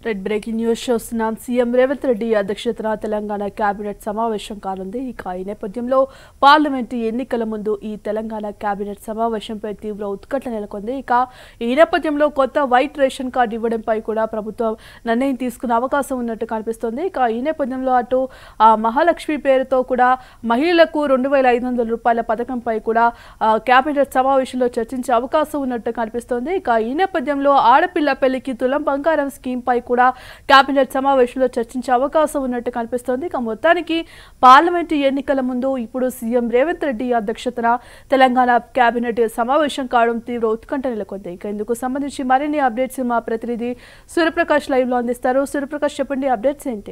red breaking news చూస్తున్నాం CM Revanth Reddy అధ్యక్షతన Telangana cabinet సమావేశం కానుంది ఇక ఈ నేపథ్యంలో పార్లమెంటు ఎన్నికల ముందు ఈ తెలంగాణ కేబినెట్ సమావేశంపై తీవ్ర ఉత్కంఠ నెలకొంది ఇక ఈ నేపథ్యంలో కొత్త వైట్ రేషన్ కార్డు ఇవ్వడంపై కూడా ప్రభుత్వం నిర్ణయం తీసుకునే అవకాశం ఉన్నట్టు కనిపిస్తోంది ఇక ఈ నేపథ్యంలో అటు ఆ మహాలక్ష్మి పేరుతో కూడా మహిళలకు రెండు వేల ఐదు వందల రూపాయల పథకంపై కూడా ఆ, కేబినెట్ సమావేశంలో చర్చించే అవకాశం ఉన్నట్టు కనిపిస్తోంది ఇక ఈ నేపథ్యంలో ఆడపిల్ల పెళ్లికి తులం బంగారం స్కీమ్ పై కూడా కేబినెట్ సమావేశంలో చర్చించే అవకాశం ఉన్నట్టు కనిపిస్తోంది ఇక మొత్తానికి పార్లమెంటు ఎన్నికల ముందు ఇప్పుడు సీఎం రేవంత్ రెడ్డి అధ్యక్షతన తెలంగాణ కేబినెట్ సమావేశం కావడం తీవ్ర ఉత్కంఠ నెలకొంది ఇక ఇందుకు సంబంధించి మరిన్ని అప్డేట్స్ మా ప్రతినిధి సూర్యప్రకాష్ లైవ్ లో అందిస్తారు సూర్యప్రకాష్ చెప్పండి అప్డేట్స్ ఏంటి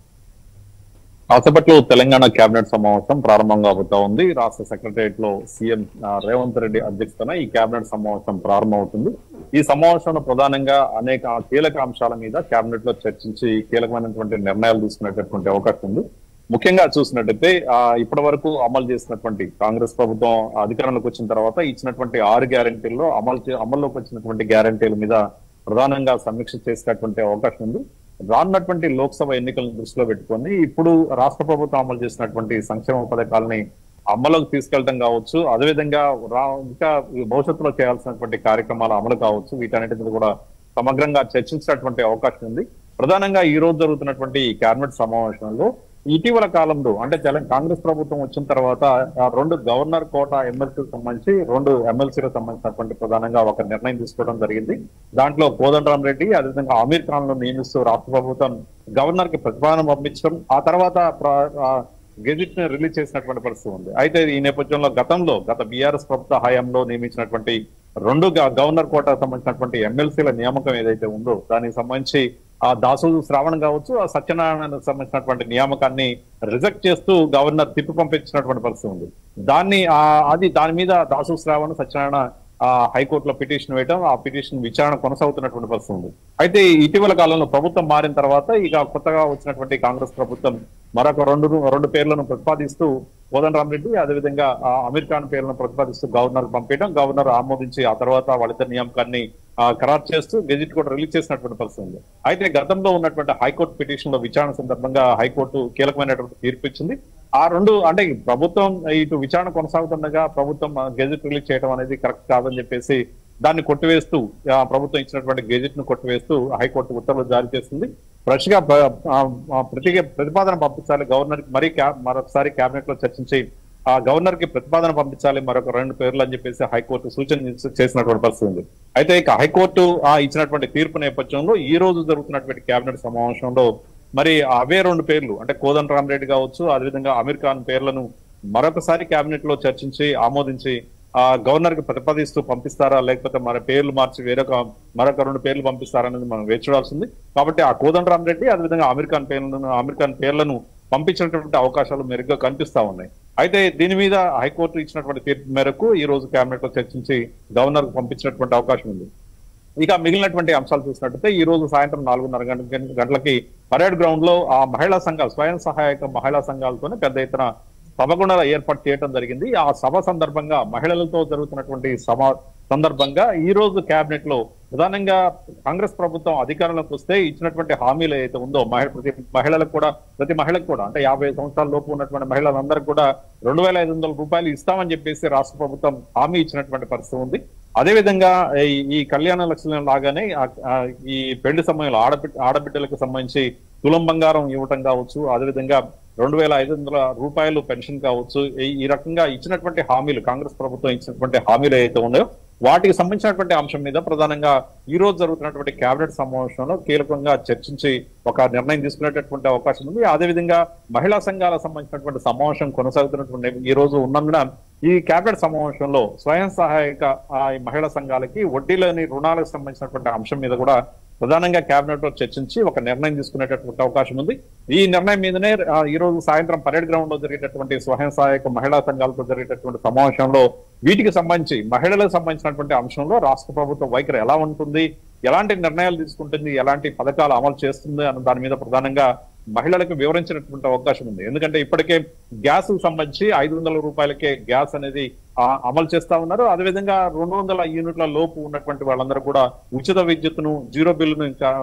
కాసేపట్లో తెలంగాణ కేబినెట్ సమావేశం ప్రారంభం కాబోతా ఉంది రాష్ట్ర సెక్రటరియట్ లో సీఎం ఆ, రేవంత్ రెడ్డి అధ్యక్షతన ఈ కేబినెట్ సమావేశం ప్రారంభమవుతుంది ఈ సమావేశంలో ప్రధానంగా అనేక కీలక అంశాల మీద కేబినెట్ లో చర్చించి కీలకమైనటువంటి నిర్ణయాలు తీసుకునేటటువంటి అవకాశం ఉంది ముఖ్యంగా చూసినట్టయితే ఆ, ఇప్పటి వరకు అమలు చేసినటువంటి కాంగ్రెస్ ప్రభుత్వం అధికారంలోకి వచ్చిన తర్వాత ఇచ్చినటువంటి ఆరు గ్యారంటీల్లో అమలు చే- అమల్లోకి వచ్చినటువంటి గ్యారంటీల మీద ప్రధానంగా సమీక్ష చేసేటటువంటి అవకాశం ఉంది రానున్నటువంటి లోక్సభ ఎన్నికలను దృష్టిలో పెట్టుకొని ఇప్పుడు రాష్ట్ర ప్రభుత్వం అమలు చేసినటువంటి సంక్షేమ పథకాలని అమలుకు తీసుకెళ్ళడం కావచ్చు అదేవిధంగా రా ఇంకా భవిష్యత్తులో చేయాల్సినటువంటి కార్యక్రమాల అమలు కావచ్చు వీటన్నిటి మీద కూడా సమగ్రంగా చర్చించినటువంటి అవకాశం ఉంది ప్రధానంగా ఈ రోజు జరుగుతున్నటువంటి ఈ కేబినెట్ సమావేశంలో ఇటీవల కాలంలో అంటే తెలంగాణ కాంగ్రెస్ ప్రభుత్వం వచ్చిన తర్వాత ఆ రెండు గవర్నర్ కోట ఎమ్మెల్సీలకు సంబంధించి రెండు ఎమ్మెల్సీలకు సంబంధించినటువంటి ప్రధానంగా ఒక నిర్ణయం తీసుకోవడం జరిగింది దాంట్లో కోదండరాం రెడ్డి అదేవిధంగా అమీర్ ఖాన్ ను నియమిస్తూ రాష్ట్ర ప్రభుత్వం గవర్నర్ కి ప్రతిపాదన పంపించడం ఆ తర్వాత ప్ర- ఆ గెజిట్ ని రిలీజ్ చేసినటువంటి పరిస్థితి ఉంది అయితే ఈ నేపథ్యంలో గతంలో గత బీఆర్ఎస్ ప్రభుత్వ హయాంలో నియమించినటువంటి రెండు గ- గవర్నర్ కోట సంబంధించినటువంటి ఎమ్మెల్సీల నియామకం ఏదైతే ఉందో దానికి సంబంధించి ఆ దాసు శ్రావణ్ కావచ్చు ఆ సత్యనారాయణ సంబంధించినటువంటి నియామకాన్ని రిజెక్ట్ చేస్తూ గవర్నర్ తిప్పి పంపించినటువంటి పరిస్థితి ఉంది దాన్ని ఆ అది దాని మీద దాసు శ్రావణ్ సత్యనారాయణ ఆ హైకోర్టులో పిటిషన్ వేయడం ఆ పిటిషన్ విచారణ కొనసాగుతున్నటువంటి పరిస్థితి ఉంది అయితే ఇటీవల కాలంలో ప్రభుత్వం మారిన తర్వాత ఇక కొత్తగా వచ్చినటువంటి కాంగ్రెస్ ప్రభుత్వం మరొక రెండు రెండు పేర్లను ప్రతిపాదిస్తూ కోదండరామరెడ్డి అదేవిధంగా ఆ అమీర్ ఖాన్ పేర్లను ప్రతిపాదిస్తూ గవర్నర్ పంపించడం గవర్నర్ ఆమోదించి ఆ తర్వాత వాళ్ళిద్దరి నియామకాన్ని ఆ, ఖరారు చేస్తూ గెజిట్ కూడా రిలీజ్ చేసినటువంటి పరిస్థితి ఉంది అయితే గతంలో ఉన్నటువంటి హైకోర్టు పిటిషన్ లో విచారణ సందర్భంగా హైకోర్టు కీలకమైనటువంటి తీర్పు ఇచ్చింది ఆ రెండు అంటే ఈ ప్రభుత్వం ఇటు విచారణ కొనసాగుతుండగా ప్రభుత్వం ఆ, గెజిట్ రిలీజ్ చేయడం అనేది కరెక్ట్ కాదని చెప్పేసి దాన్ని కొట్టివేస్తూ ఆ, ప్రభుత్వం ఇచ్చినటువంటి గెజిట్ ను కొట్టివేస్తూ హైకోర్టు ఉత్తర్వులు జారీ చేస్తుంది ఫ్రెష్ గా ప్ర- ఆ, ఆ, ప్రతి ప్రతిపాదన పంపించాలి గవర్నర్ కి మరీ క్యా- మరొకసారి కేబినెట్ లో చర్చించి ఆ గవర్నర్ కి ప్రతిపాదన పంపించాలి మరొక రెండు పేర్లు అని చెప్పేసి హైకోర్టు సూచన చేసి- చేసినటువంటి పరిస్థితి ఉంది అయితే ఇక హైకోర్టు ఆ ఇచ్చినటువంటి తీర్పు నేపథ్యంలో ఈ రోజు జరుగుతున్నటువంటి కేబినెట్ సమావేశంలో మరి అవే రెండు పేర్లు అంటే కోదండ రామరెడ్డి కావచ్చు అదేవిధంగా అమీర్ ఖాన్ పేర్లను మరొకసారి కేబినెట్ లో చర్చించి ఆమోదించి ఆ గవర్నర్ కి ప్రతిపాదిస్తూ పంపిస్తారా లేకపోతే మన పేర్లు మార్చి వేరొక మరొక రెండు పేర్లు పంపిస్తారా అనేది మనం వేచి చూడాల్సింది కాబట్టి ఆ కోదండ రామరెడ్డి అదేవిధంగా అమీర్ ఖాన్ పేర్లను అమీర్ ఖాన్ పేర్లను పంపించినటువంటి అవకాశాలు మెరుగ్గా కనిపిస్తా ఉన్నాయి అయితే దీని మీద హైకోర్టు ఇచ్చినటువంటి తీర్పు మేరకు ఈ రోజు కేబినెట్ లో చర్చించి గవర్నర్ కు పంపించినటువంటి అవకాశం ఉంది ఇక మిగిలినటువంటి అంశాలు చూసినట్టయితే ఈ రోజు సాయంత్రం నాలుగున్నర గంట గంటలకి పరేడ్ గ్రౌండ్ లో ఆ మహిళా సంఘాలు స్వయం సహాయక మహిళా సంఘాలతోనే పెద్ద ఎత్తున సభ కూడా ఏర్పాటు చేయడం జరిగింది ఆ సభ సందర్భంగా మహిళలతో జరుగుతున్నటువంటి సభ సందర్భంగా ఈ రోజు కేబినెట్ లో ప్రధానంగా కాంగ్రెస్ ప్రభుత్వం అధికారంలోకి వస్తే ఇచ్చినటువంటి హామీలు ఏదైతే ఉందో మహిళ ప్రతి మహిళలకు కూడా ప్రతి మహిళకు కూడా అంటే యాభై సంవత్సరాల లోపు ఉన్నటువంటి మహిళలందరికీ కూడా రెండు వేల ఐదు వందల రూపాయలు ఇస్తామని చెప్పేసి రాష్ట్ర ప్రభుత్వం హామీ ఇచ్చినటువంటి పరిస్థితి ఉంది అదేవిధంగా ఈ- ఈ కళ్యాణ లక్ష్యం లాగానే ఆ- ఆ ఈ పెళ్లి సమయంలో ఆడబిడ్డ ఆడబిడ్డలకు సంబంధించి తులం బంగారం ఇవ్వటం కావచ్చు అదేవిధంగా రెండు వేల ఐదు వందల రూపాయలు పెన్షన్ కావచ్చు ఈ- ఈ రకంగా ఇచ్చినటువంటి హామీలు కాంగ్రెస్ ప్రభుత్వం ఇచ్చినటువంటి హామీలు ఏవైతే ఉన్నాయో వాటికి సంబంధించినటువంటి అంశం మీద ప్రధానంగా ఈ రోజు జరుగుతున్నటువంటి కేబినెట్ సమావేశంలో కీలకంగా చర్చించి ఒక నిర్ణయం తీసుకునేటటువంటి అవకాశం ఉంది అదేవిధంగా మహిళా సంఘాలకు సంబంధించినటువంటి సమావేశం కొనసాగుతున్నటువంటి ఈ రోజు ఉన్నందున ఈ కేబినెట్ సమావేశంలో స్వయం సహాయక ఆ, ఈ మహిళా సంఘాలకి వడ్డీలోని రుణాలకు సంబంధించినటువంటి అంశం మీద కూడా ప్రధానంగా కేబినెట్ లో చర్చించి ఒక నిర్ణయం తీసుకునేటటువంటి అవకాశం ఉంది ఈ నిర్ణయం మీదనే ఆ, ఈ రోజు సాయంత్రం పరేడ్ గ్రౌండ్ లో జరిగేటటువంటి స్వయం సహాయక మహిళా సంఘాలతో జరిగేటటువంటి సమావేశంలో వీటికి సంబంధించి మహిళలకు సంబంధించినటువంటి అంశంలో రాష్ట్ర ప్రభుత్వ వైఖరి ఎలా ఉంటుంది ఎలాంటి నిర్ణయాలు తీసుకుంటుంది ఎలాంటి పథకాలు అమలు చేస్తుంది అన్న దాని మీద ప్రధానంగా మహిళలకు వివరించినటువంటి అవకాశం ఉంది ఎందుకంటే ఇప్పటికే గ్యాస్ కు సంబంధించి ఐదు వందల రూపాయలకే గ్యాస్ అనేది ఆ, అమలు చేస్తా ఉన్నారు అదేవిధంగా రెండు వందల యూనిట్ల లోపు ఉన్నటువంటి వాళ్ళందరూ కూడా ఉచిత విద్యుత్తును జీరో బిల్లును ఇంకా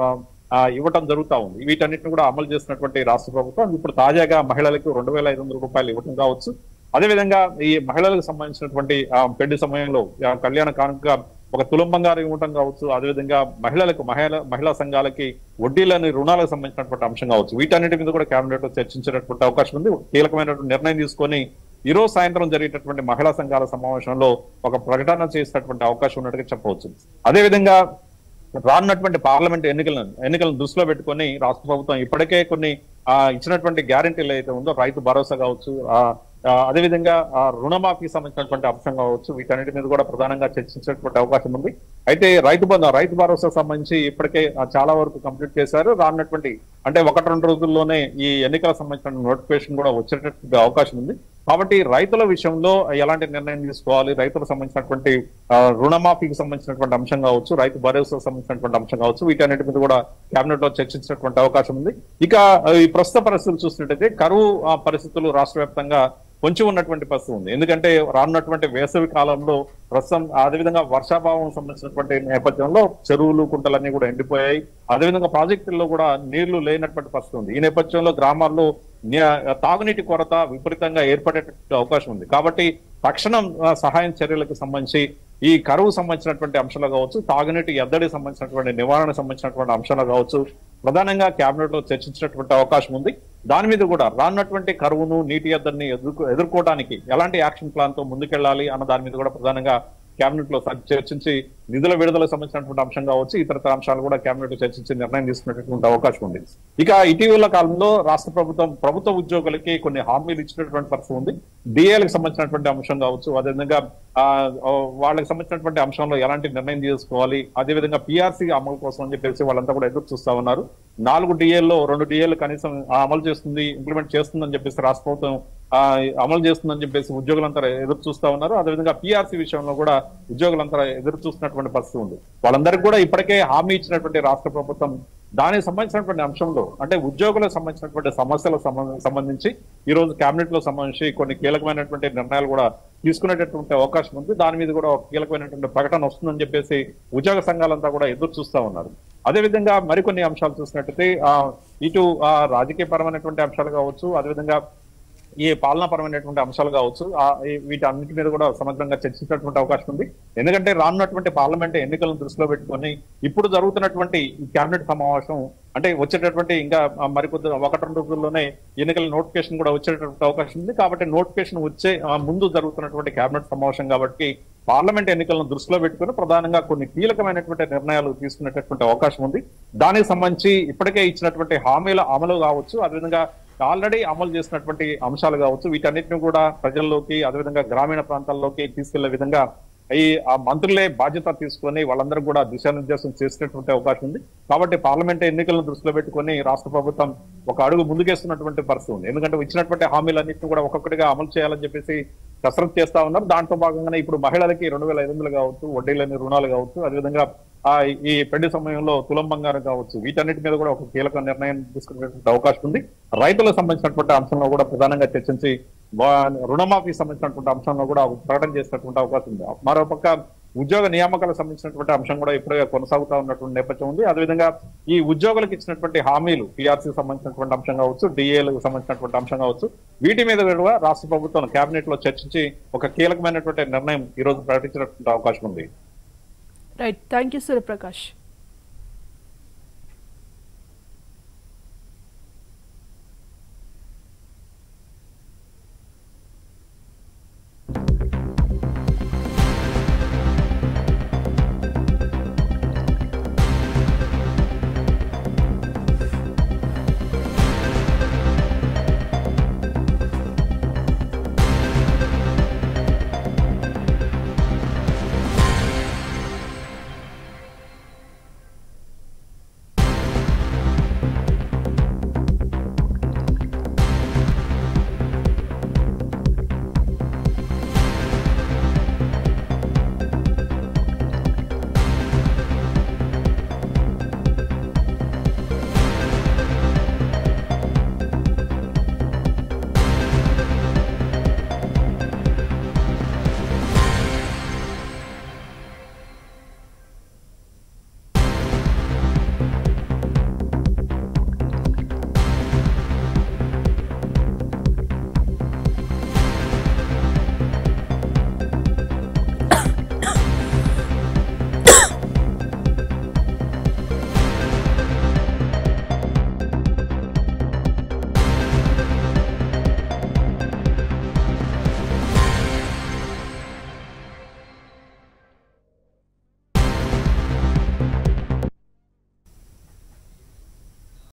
ఆ, ఇవ్వటం జరుగుతా ఉంది వీటన్నిటిని కూడా అమలు చేసినటువంటి రాష్ట్ర ప్రభుత్వం ఇప్పుడు తాజాగా మహిళలకు రెండు వేల ఐదు వందల రూపాయలు ఇవ్వటం కావచ్చు అదేవిధంగా ఈ మహిళలకు సంబంధించినటువంటి ఆ, పెళ్లి సమయంలో ఆ, కళ్యాణ కానుక ఒక తులం బంగారం ఇవ్వటం కావచ్చు అదేవిధంగా మహిళలకు మహిళ మహిళా సంఘాలకి వడ్డీలని రుణాలకు సంబంధించినటువంటి అంశం కావచ్చు వీటన్నిటి మీద కూడా కేబినెట్ లో చర్చించేటటువంటి అవకాశం ఉంది కీలకమైనటువంటి నిర్ణయం తీసుకొని ఈ రోజు సాయంత్రం జరిగేటటువంటి మహిళా సంఘాల సమావేశంలో ఒక ప్రకటన చేసేటటువంటి అవకాశం ఉన్నట్టుగా చెప్పవచ్చు అదేవిధంగా రానున్నటువంటి పార్లమెంట్ ఎన్నికలను ఎన్నికలను దృష్టిలో పెట్టుకొని రాష్ట్ర ప్రభుత్వం ఇప్పటికే కొన్ని ఆ, ఇచ్చినటువంటి గ్యారంటీలు అయితే ఉందో రైతు భరోసా కావచ్చు ఆ, ఆ, అదేవిధంగా ఆ, రుణమాఫీకి సంబంధించినటువంటి అంశం కావచ్చు వీటన్నిటి మీద కూడా ప్రధానంగా చర్చించేటువంటి అవకాశం ఉంది అయితే రైతు బంధు రైతు భరోసా సంబంధించి ఇప్పటికే ఆ, చాలా వరకు కంప్లీట్ చేశారు రానున్నటువంటి అంటే ఒకటి రెండు రోజుల్లోనే ఈ ఎన్నికలకు సంబంధించిన నోటిఫికేషన్ కూడా వచ్చేటటువంటి అవకాశం ఉంది కాబట్టి రైతుల విషయంలో ఎలాంటి నిర్ణయం తీసుకోవాలి రైతులకు సంబంధించినటువంటి ఆ, రుణమాఫీకి సంబంధించినటువంటి అంశం కావచ్చు రైతు భరోసా సంబంధించినటువంటి అంశం కావచ్చు వీటన్నిటి మీద కూడా కేబినెట్ లో చర్చించినటువంటి అవకాశం ఉంది ఇక ఆ, ఈ ప్రస్తుత పరిస్థితులు చూసినట్టయితే కరువు ఆ, పరిస్థితులు రాష్ట్ర వ్యాప్తంగా పొంచి ఉన్నటువంటి పరిస్థితి ఉంది ఎందుకంటే రానున్నటువంటి వేసవి కాలంలో ప్రస్తుతం అదేవిధంగా వర్షాభావం సంబంధించినటువంటి నేపథ్యంలో చెరువులు కుంటలన్నీ కూడా ఎండిపోయాయి అదేవిధంగా ప్రాజెక్టుల్లో కూడా నీళ్లు లేనటువంటి పరిస్థితి ఉంది ఈ నేపథ్యంలో గ్రామాల్లో ని- తాగునీటి కొరత విపరీతంగా ఏర్పడేటువంటి అవకాశం ఉంది కాబట్టి తక్షణం ఆ, సహాయం చర్యలకు సంబంధించి ఈ కరువు సంబంధించినటువంటి అంశాలు కావచ్చు తాగునీటి ఎద్దడికి సంబంధించినటువంటి నివారణకు సంబంధించినటువంటి అంశాలు కావచ్చు ప్రధానంగా కేబినెట్ లో చర్చించినటువంటి అవకాశం ఉంది దాని మీద కూడా రానున్నటువంటి కరువును నీటి ఎద్దడిని ఎదుర్కో ఎదుర్కోవడానికి ఎలాంటి యాక్షన్ ప్లాన్ తో ముందుకెళ్లాలి అన్న దాని మీద కూడా ప్రధానంగా కేబినెట్ లో స- చర్చించి నిధుల విడుదలకు సంబంధించినటువంటి అంశం కావచ్చు ఇతర అంశాలు కూడా కేబినెట్ లో చర్చించి నిర్ణయం తీసుకునేటటువంటి అవకాశం ఉంది ఇక ఇటీవల కాలంలో రాష్ట్ర ప్రభుత్వం ప్రభుత్వ ఉద్యోగులకి కొన్ని హామీలు ఇచ్చినటువంటి పరిస్థితి ఉంది డిఏలకు సంబంధించినటువంటి అంశం కావచ్చు అదేవిధంగా ఆ, ఆ, వాళ్ళకి సంబంధించినటువంటి అంశంలో ఎలాంటి నిర్ణయం తీసుకోవాలి అదేవిధంగా పిఆర్సీ అమలు కోసం అని చెప్పేసి వాళ్ళంతా కూడా ఎదురు చూస్తా ఉన్నారు నాలుగు డిఏల్లో రెండు డిఏలు కనీసం ఆ, అమలు చేస్తుంది ఇంప్లిమెంట్ చేస్తుందని చెప్పేసి రాష్ట్ర ప్రభుత్వం ఆ, అమలు చేస్తుందని చెప్పేసి ఉద్యోగులంతా ఎదురు చూస్తా ఉన్నారు అదేవిధంగా పిఆర్సీ విషయంలో కూడా ఉద్యోగులంతా ఎదురు చూస్తున్నటువంటి పరిస్థితి ఉంది వాళ్ళందరికీ కూడా ఇప్పటికే హామీ ఇచ్చినటువంటి రాష్ట్ర ప్రభుత్వం దానికి సంబంధించినటువంటి అంశంలో అంటే ఉద్యోగులకు సంబంధించినటువంటి సమస్యలకు సంబంధ- సంబంధించి ఈ రోజు కేబినెట్ లో సంబంధించి కొన్ని కీలకమైనటువంటి నిర్ణయాలు కూడా తీసుకునేటటువంటి అవకాశం ఉంది దాని మీద కూడా ఒక కీలకమైనటువంటి ప్రకటన వస్తుందని చెప్పేసి ఉద్యోగ సంఘాలంతా కూడా ఎదురు చూస్తా ఉన్నారు అదేవిధంగా మరికొన్ని అంశాలు చూసినట్టయితే ఆ, ఇటు ఆ, రాజకీయపరమైనటువంటి అంశాలు కావచ్చు అదేవిధంగా ఈ పాలనాపరమైనటువంటి అంశాలు కావచ్చు ఆ ఈ- వీటన్నిటి మీద కూడా సమగ్రంగా చర్చించేటువంటి అవకాశం ఉంది ఎందుకంటే రానున్నటువంటి పార్లమెంట్ ఎన్నికలను దృష్టిలో పెట్టుకొని ఇప్పుడు జరుగుతున్నటువంటి ఈ కేబినెట్ సమావేశం అంటే వచ్చేటటువంటి ఇంకా ఆ, మరికొద్ది ఒకటి రెండు రోజుల్లోనే ఎన్నికల నోటిఫికేషన్ కూడా వచ్చేటటువంటి అవకాశం ఉంది కాబట్టి నోటిఫికేషన్ వచ్చే ఆ, ముందు జరుగుతున్నటువంటి కేబినెట్ సమావేశం కాబట్టి పార్లమెంట్ ఎన్నికలను దృష్టిలో పెట్టుకుని ప్రధానంగా కొన్ని కీలకమైనటువంటి నిర్ణయాలు తీసుకునేటటువంటి అవకాశం ఉంది దానికి సంబంధించి ఇప్పటికే ఇచ్చినటువంటి హామీల అమలు కావచ్చు అదేవిధంగా ఆల్రెడీ అమలు చేసినటువంటి అంశాలు కావచ్చు వీటన్నిటిని కూడా ప్రజల్లోకి అదేవిధంగా గ్రామీణ ప్రాంతాల్లోకి తీసుకెళ్లే విధంగా ఈ ఆ మంత్రులే బాధ్యత తీసుకొని వాళ్ళందరూ కూడా దిశానిర్దేశం చేసినటువంటి అవకాశం ఉంది కాబట్టి పార్లమెంట్ ఎన్నికలను దృష్టిలో పెట్టుకొని రాష్ట్ర ప్రభుత్వం ఒక అడుగు ముందుకేస్తున్నటువంటి పరిస్థితి ఉంది ఎందుకంటే ఇచ్చినటువంటి హామీలన్నింటినీ కూడా ఒక్కొక్కటిగా అమలు చేయాలని చెప్పేసి కసరత్తు చేస్తా ఉన్నారు దాంట్లో భాగంగానే ఇప్పుడు మహిళలకి రెండు వేల ఐదు వందలు కావచ్చు వడ్డీలని రుణాలు కావచ్చు అదేవిధంగా ఆ ఈ పెళ్లి సమయంలో తులం బంగారం కావచ్చు వీటన్నిటి మీద కూడా ఒక కీలక నిర్ణయం తీసుకునేటువంటి అవకాశం ఉంది రైతులకు సంబంధించినటువంటి అంశంలో కూడా ప్రధానంగా చర్చించి వా- రుణమాఫీ సంబంధించినటువంటి అంశంలో కూడా ఒక ప్రకటన చేసినటువంటి అవకాశం ఉంది మరోపక్క ఉద్యోగ నియామకాలకు సంబంధించినటువంటి అంశం కూడా ఇప్పుడే కొనసాగుతా ఉన్నటువంటి నేపథ్యం ఉంది అదేవిధంగా ఈ ఉద్యోగులకు ఇచ్చినటువంటి హామీలు పిఆర్సీ సంబంధించినటువంటి అంశం కావచ్చు డిఏలకు సంబంధించినటువంటి అంశం కావచ్చు వీటి మీద కూడా రాష్ట్ర ప్రభుత్వం కేబినెట్ లో చర్చించి ఒక కీలకమైనటువంటి నిర్ణయం ఈ రోజు ప్రకటించినటువంటి అవకాశం ఉంది రైట్ థ్యాంక్ యూ సూర్యప్రకాష్